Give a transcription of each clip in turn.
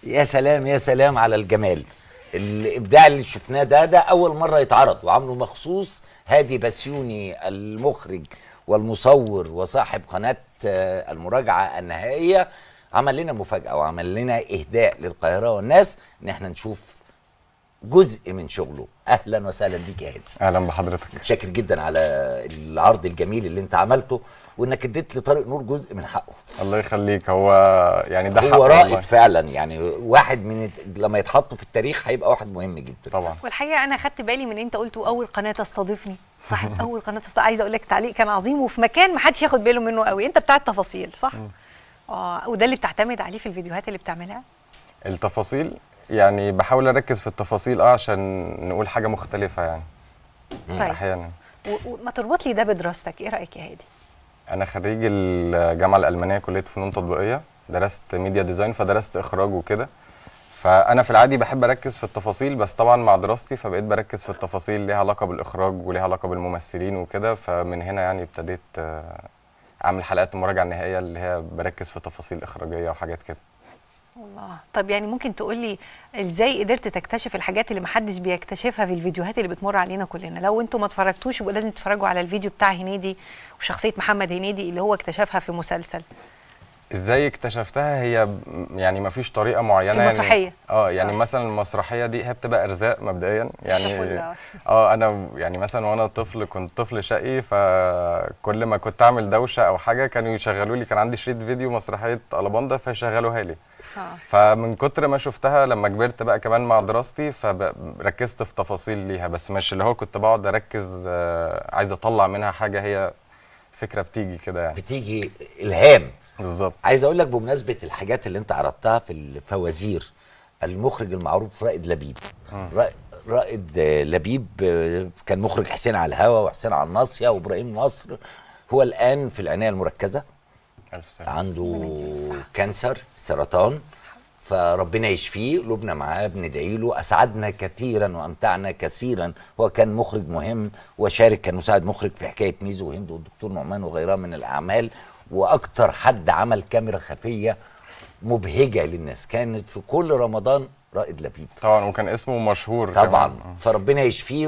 يا سلام يا سلام على الجمال الابداع اللي شفناه ده ده اول مره يتعرض وعامله مخصوص هادي بسيوني المخرج والمصور وصاحب قناه آه، المراجعه النهائيه عمل لنا مفاجاه وعمل لنا اهداء للقاهره والناس ان احنا نشوف جزء من شغله اهلا وسهلا بيك يا هادي اهلا بحضرتك متشكر جدا على العرض الجميل اللي انت عملته وانك اديت لطارق نور جزء من حقه الله يخليك هو يعني ده هو حقه رائد والله. فعلا يعني واحد من الت- لما يتحط في التاريخ هيبقى واحد مهم جدا طبعا والحقيقه انا خدت بالي من انت قلت اول قناه تستضيفني صاحب اول قناه تستضيف عايزه اقول لك تعليق كان عظيم وفي مكان ما حدش ياخد باله منه قوي انت بتاع التفاصيل صح اه وده اللي بتعتمد عليه في الفيديوهات اللي بتعملها التفاصيل يعني بحاول اركز في التفاصيل اه عشان نقول حاجه مختلفه يعني طيب احيانا و- وما تربط لي ده بدراستك ايه رايك يا هادي انا خريج الجامعه الالمانيه كليه فنون تطبيقيه درست ميديا ديزاين فدرست اخراج وكده فانا في العادي بحب اركز في التفاصيل بس طبعا مع دراستي فبقيت بركز في التفاصيل ليها علاقه بالاخراج وليها علاقه بالممثلين وكده فمن هنا يعني ابتديت آه، اعمل حلقات المراجعه النهائيه اللي هي بركز في تفاصيل اخراجيه وحاجات كده الله طب يعني ممكن تقول لي ازاي قدرت تكتشف الحاجات اللي محدش بيكتشفها في الفيديوهات اللي بتمر علينا كلنا لو انتوا ما اتفرجتوش يبقى لازم تتفرجوا على الفيديو بتاع هنيدي وشخصيه محمد هنيدي اللي هو اكتشفها في مسلسل ازاي اكتشفتها هي ب- يعني ما فيش طريقه معينه في المسرحية. يعني اه يعني آه. آه. مثلا المسرحيه دي هي بتبقى ارزاق مبدئيا يعني الطفولة. اه انا يعني مثلا وانا طفل كنت طفل شقي فكل ما كنت اعمل دوشه او حاجه كانوا يشغلوا لي كان عندي شريط فيديو مسرحيه الاباندا فيشغلوها لي اه فمن كتر ما شفتها لما كبرت بقى كمان مع دراستي فركزت في تفاصيل ليها بس مش اللي هو كنت بقعد اركز آه، عايز اطلع منها حاجه هي فكره بتيجي كده يعني بتيجي الهام بالظبط عايز اقول لك بمناسبه الحاجات اللي انت عرضتها في الفوازير المخرج المعروف رائد لبيب رائد- رائد آه، لبيب آه، كان مخرج حسين على الهوا وحسين على الناصيه وابراهيم نصر هو الان في العنايه المركزه الف سلامه عنده ربنا يديله الصحة. كانسر سرطان فربنا يشفيه قلوبنا معاه بندعي له اسعدنا كثيرا وامتعنا كثيرا هو كان مخرج مهم وشارك كان مساعد مخرج في حكايه ميزو وهند والدكتور نعمان وغيرها من الاعمال واكتر حد عمل كاميرا خفيه مبهجه للناس كانت في كل رمضان رائد لبيب طبعا وكان اسمه مشهور طبعا كمان. فربنا يشفيه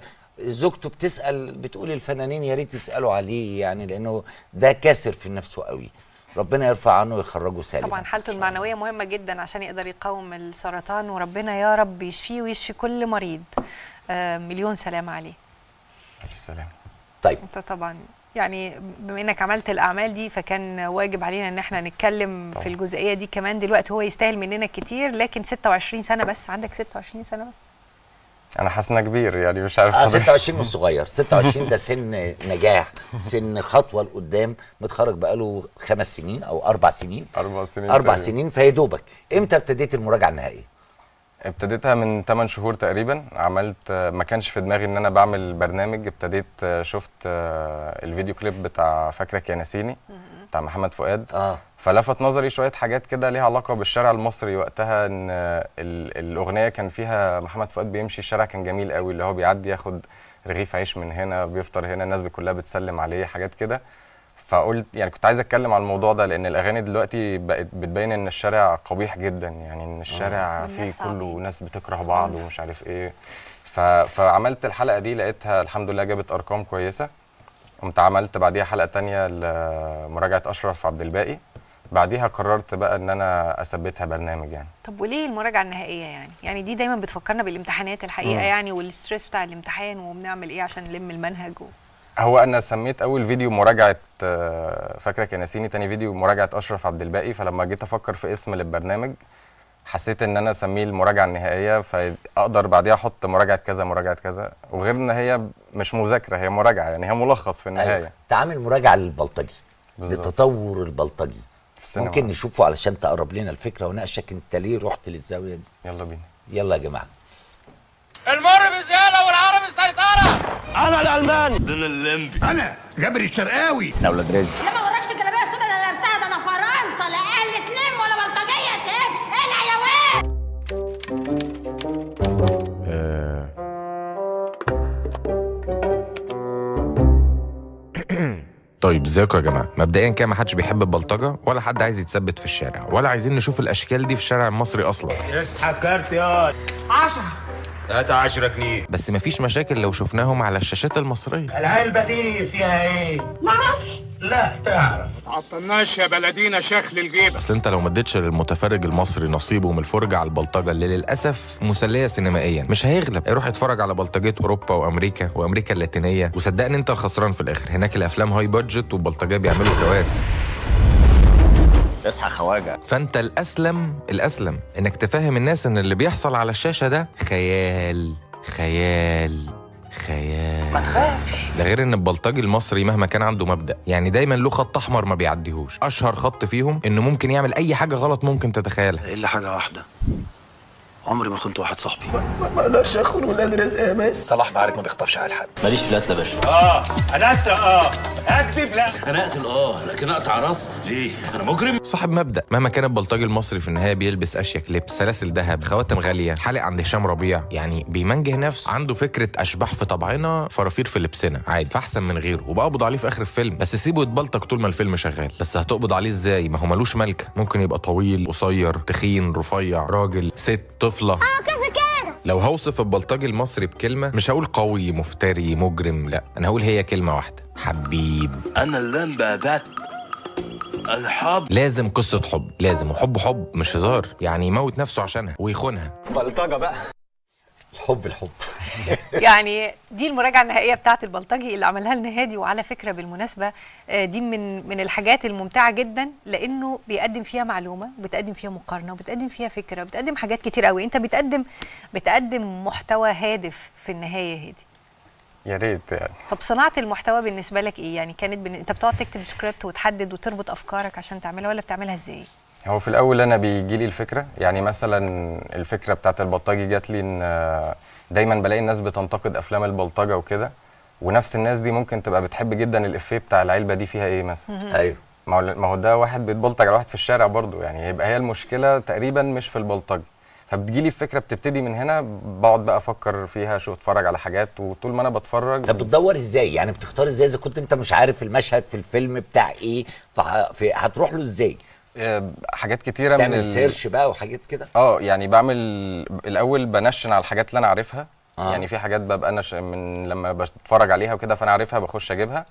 وزوجته بتسال بتقول الفنانين يا ريت يسالوا عليه يعني لانه ده كاسر في نفسه قوي ربنا يرفع عنه ويخرجه سالما طبعا حالته المعنويه مهمه جدا عشان يقدر يقاوم السرطان وربنا يا رب يشفيه ويشفي كل مريض آه مليون سلامه عليه الف سلامه طيب انت طبعا يعني بما انك عملت الاعمال دي فكان واجب علينا ان احنا نتكلم في الجزئيه دي كمان دلوقتي هو يستاهل مننا كتير لكن 26 سنه بس عندك 26 سنه بس انا حاسس انها كبير يعني مش عارف آه حضرتك. 26 مش صغير 26 ده سن نجاح سن خطوه لقدام متخرج بقاله خمس سنين او اربع سنين اربع سنين اربع تقريباً. سنين فيا دوبك امتى ابتديت المراجعه النهائيه؟ ابتديتها من 8 شهور تقريبا عملت ما كانش في دماغي ان انا بعمل برنامج ابتديت شفت الفيديو كليب بتاع فاكرك يا ناسيني بتاع محمد فؤاد اه فلفت نظري شويه حاجات كده ليها علاقه بالشارع المصري وقتها ان ال- الاغنيه كان فيها محمد فؤاد بيمشي الشارع كان جميل قوي اللي هو بيعدي ياخد رغيف عيش من هنا بيفطر هنا الناس كلها بتسلم عليه حاجات كده فقلت يعني كنت عايز اتكلم عن الموضوع ده لان الاغاني دلوقتي بقت بتبين ان الشارع قبيح جدا يعني ان الشارع فيه والناس كله صعبين. ناس بتكره بعض ومش عارف ايه ف... فعملت الحلقه دي لقيتها الحمد لله جابت ارقام كويسه قمت عملت بعديها حلقه تانية لمراجعه اشرف عبد الباقي بعديها قررت بقى ان انا اثبتها برنامج يعني طب وليه المراجعه النهائيه يعني يعني دي دايما بتفكرنا بالامتحانات الحقيقه مم. يعني والستريس بتاع الامتحان وبنعمل ايه عشان نلم المنهج و... هو انا سميت اول فيديو مراجعه آه، فاكرك يا ناسيني تاني فيديو مراجعه اشرف عبد الباقي فلما جيت افكر في اسم للبرنامج حسيت ان انا اسميه المراجعه النهائيه فاقدر بعديها احط مراجعه كذا مراجعه كذا وغير ان هي مش مذاكره هي مراجعه يعني هي ملخص في النهايه أيوة. تعامل مراجعه للبلطجي بالظبط. لتطور البلطجي في السينما. ممكن نشوفه علشان تقرب لنا الفكره وناقشك انت ليه رحت للزاويه دي يلا بينا يلا يا جماعه المر بزياده والعربي سيطره انا الالمان ده انا اللمبي انا جابر الشرقاوي انا ولاد رزق لا ما وراكش الجلابيه السودا اللي لابساها ده انا فرنسا لا قله تلم ولا بلطجيه تلم الع يا واد طيب ازيكم يا جماعه مبدئيا كده ما حدش بيحب البلطجه ولا حد عايز يتثبت في الشارع ولا عايزين نشوف الاشكال دي في الشارع المصري اصلا اصحى كارت يا 10 هات 10 جنيه بس مفيش مشاكل لو شفناهم على الشاشات المصريه العلبة دي فيها ايه؟ معرفش لا تعرف عطلناش يا بلدينا شكل الجيب بس انت لو ما اديتش للمتفرج المصري نصيبه من الفرجه على البلطجه اللي للاسف مسليه سينمائيا مش هيغلب يروح يتفرج على بلطجيه اوروبا وامريكا وامريكا اللاتينيه وصدقني انت الخسران في الاخر هناك الافلام هاي بادجت والبلطجيه بيعملوا كوارث اصحى خواجه فانت الاسلم الاسلم انك تفهم الناس ان اللي بيحصل على الشاشه ده خيال خيال خيال ما تخافش ده غير ان البلطجي المصري مهما كان عنده مبدا يعني دايما له خط احمر ما بيعديهوش اشهر خط فيهم انه ممكن يعمل اي حاجه غلط ممكن تتخيلها الا حاجه واحده عمري ما كنت واحد صاحبي ما اقدرش اخد ولاد رزق يا باشا صلاح بعرك ما بيخطفش على حد ماليش في القتله يا باشا اه انا اسرق اه اكذب لا انا اقتل اه لكن اقطع راس ليه انا مجرم صاحب مبدا مهما كان البلطجي المصري في النهايه بيلبس اشيك لبس سلاسل ذهب خواتم غاليه حالق عند هشام ربيع يعني بيمنجه نفسه عنده فكره اشباح في طبعنا فرافير في لبسنا عادي فاحسن من غيره وبقبض عليه في اخر الفيلم بس سيبه يتبلطج طول ما الفيلم شغال بس هتقبض عليه ازاي ما هو ملوش ملكه ممكن يبقى طويل قصير تخين رفيع راجل ست طفله كيف كده لو هوصف البلطجي المصري بكلمه مش هقول قوي مفتري مجرم لا انا هقول هي كلمه واحده حبيب انا اللمبه ذات الحب لازم قصه حب لازم وحب حب مش هزار يعني يموت نفسه عشانها ويخونها بلطجه بقى الحب الحب يعني دي المراجعه النهائيه بتاعه البلطجي اللي عملها لنا هادي وعلى فكره بالمناسبه آه، دي من من الحاجات الممتعه جدا لانه بيقدم فيها معلومه بتقدم فيها مقارنه وبتقدم فيها فكره بتقدم حاجات كتير قوي انت بتقدم بتقدم محتوى هادف في النهايه هادي يا ريت يعني طب صناعه المحتوى بالنسبه لك ايه يعني كانت بن... انت بتقعد تكتب سكريبت وتحدد وتربط افكارك عشان تعملها ولا بتعملها ازاي هو في الاول انا بيجي لي الفكره يعني مثلا الفكره بتاعت البلطجي جات لي ان آه، دايما بلاقي الناس بتنتقد افلام البلطجه وكده ونفس الناس دي ممكن تبقى بتحب جدا الافيه بتاع العلبه دي فيها ايه مثلا ايوه ما هو ما هو ده واحد بيتبلطج على واحد في الشارع برضه يعني يبقى هي المشكله تقريبا مش في البلطجه فبتجيلي الفكره بتبتدي من هنا بقعد بقى افكر فيها شو اتفرج على حاجات وطول ما انا بتفرج طب بتدور ازاي يعني بتختار ازاي اذا كنت انت مش عارف المشهد في الفيلم بتاع ايه فه- في- هتروح له ازاي آه، حاجات كتيره من تعمل ال- سيرش بقى وحاجات كده اه يعني بعمل الاول بنشن على الحاجات اللي انا عارفها آه. آه. يعني في حاجات ببقى انا ش... من لما بتفرج عليها وكده فانا عارفها بخش اجيبها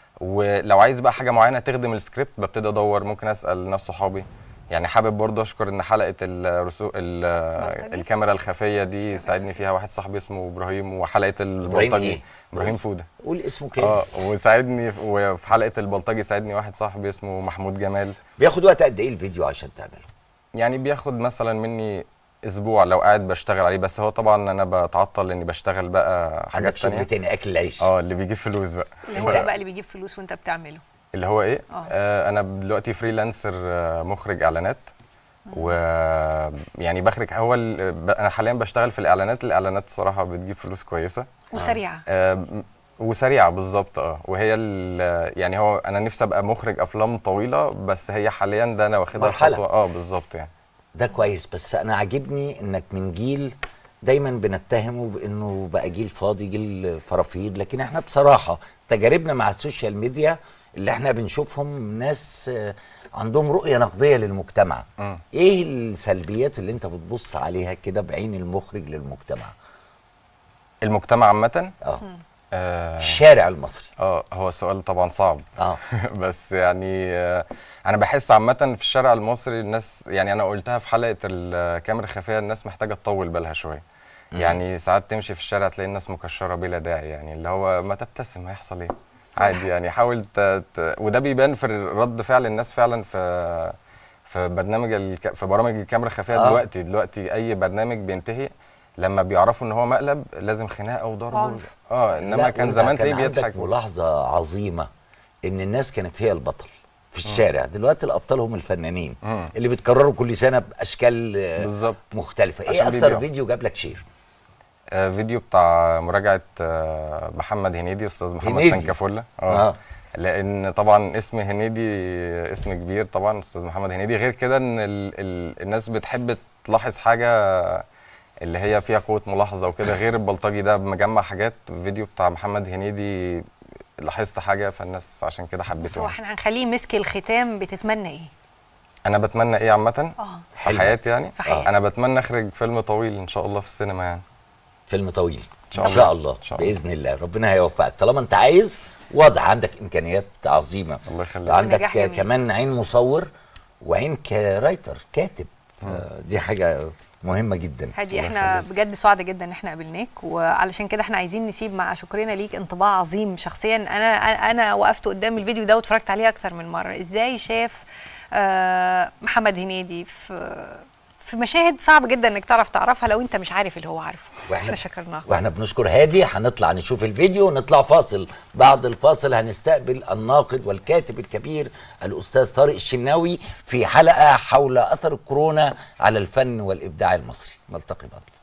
ولو عايز بقى حاجه معينه تخدم السكريبت ببتدي ادور ممكن اسال ناس صحابي يعني حابب برضه اشكر ان حلقه الرسو... ال... بلطجي؟ الكاميرا الخفيه دي ساعدني فيها واحد صاحبي اسمه ابراهيم وحلقه البلطجي إيه؟ ابراهيم فوده قول اسمه كده اه وساعدني وفي حلقه البلطجي ساعدني واحد صاحبي اسمه محمود جمال بياخد وقت قد ايه الفيديو عشان تعمله يعني بياخد مثلا مني اسبوع لو قاعد بشتغل عليه بس هو طبعا انا بتعطل لاني بشتغل بقى عندك حاجات شغل تانية تاني اكل العيش اه اللي بيجيب فلوس بقى اللي هو ايه بقى اللي بيجيب فلوس وانت بتعمله اللي هو ايه آه. آه انا دلوقتي فريلانسر آه، مخرج اعلانات و يعني بخرج هو ال- ب- انا حاليا بشتغل في الاعلانات الاعلانات صراحه بتجيب فلوس كويسه وسريعه آه م- وسريعه بالظبط اه وهي ال- يعني هو انا نفسي ابقى مخرج افلام طويله بس هي حاليا ده انا واخدها مرحلة. خطوه اه بالظبط يعني ده كويس بس انا عاجبني انك من جيل دايما بنتهمه بانه بقى جيل فاضي جيل فرافير لكن احنا بصراحه تجاربنا مع السوشيال ميديا اللي احنا بنشوفهم ناس آه، عندهم رؤيه نقديه للمجتمع مم. ايه السلبيات اللي انت بتبص عليها كده بعين المخرج للمجتمع المجتمع عامه اه آه الشارع المصري اه هو السؤال طبعا صعب اه بس يعني آه، انا بحس عامه في الشارع المصري الناس يعني انا قلتها في حلقه الكاميرا الخفيه الناس محتاجه تطول بالها شويه يعني ساعات تمشي في الشارع تلاقي الناس مكشره بلا داعي يعني اللي هو ما تبتسم هيحصل ايه عادي يعني حاول ت... ت... وده بيبان في رد فعل الناس فعلا في في برنامج الك... في برامج الكاميرا الخفيه آه. آه. دلوقتي دلوقتي اي برنامج بينتهي لما بيعرفوا ان هو مقلب لازم خناقه وضرب عنف. اه لا، انما كان وأنت زمان تلاقيه عندك بيضحك ملاحظه عظيمه ان الناس كانت هي البطل في الشارع دلوقتي الابطال هم الفنانين مم. اللي بيتكرروا كل سنه باشكال آه، بالظبط. مختلفه ايه عشان اكتر بيبيعوا. فيديو جاب لك شير آه، فيديو بتاع مراجعه آه، محمد هنيدي استاذ محمد هنيدي. سنكافولا آه. اه لان طبعا اسم هنيدي اسم كبير طبعا استاذ محمد هنيدي غير كده ان ال ال الناس بتحب تلاحظ حاجه اللي هي فيها قوه ملاحظه وكده غير البلطجي ده مجمع حاجات فيديو بتاع محمد هنيدي لاحظت حاجه فالناس عشان كده بس هو حبيتهم احنا هنخليه مسك الختام بتتمنى ايه؟ انا بتمنى ايه عامه اه في حلمك. حياتي يعني في حياتك. انا بتمنى اخرج فيلم طويل ان شاء الله في السينما يعني فيلم طويل ان شاء شاء, الله. الله إن شاء الله. باذن الله ربنا هيوفقك طالما انت عايز وضع عندك امكانيات عظيمه الله يخليك. عندك نجاح جميل. كمان عين مصور وعين كرايتر كاتب دي حاجه مهمه جدا هادي احنا بجد سعداء جدا ان احنا قابلناك وعلشان كده احنا عايزين نسيب مع شكرنا ليك انطباع عظيم شخصيا انا انا وقفت قدام الفيديو ده واتفرجت عليه اكتر من مره ازاي شاف آه، محمد هنيدي في في مشاهد صعب جدا انك تعرف تعرفها لو انت مش عارف اللي هو عارفه احنا شكرناه واحنا بنشكر هادي هنطلع نشوف الفيديو ونطلع فاصل بعد الفاصل هنستقبل الناقد والكاتب الكبير الاستاذ طارق الشناوي في حلقه حول اثر الكورونا على الفن والابداع المصري نلتقي بعد الفاصل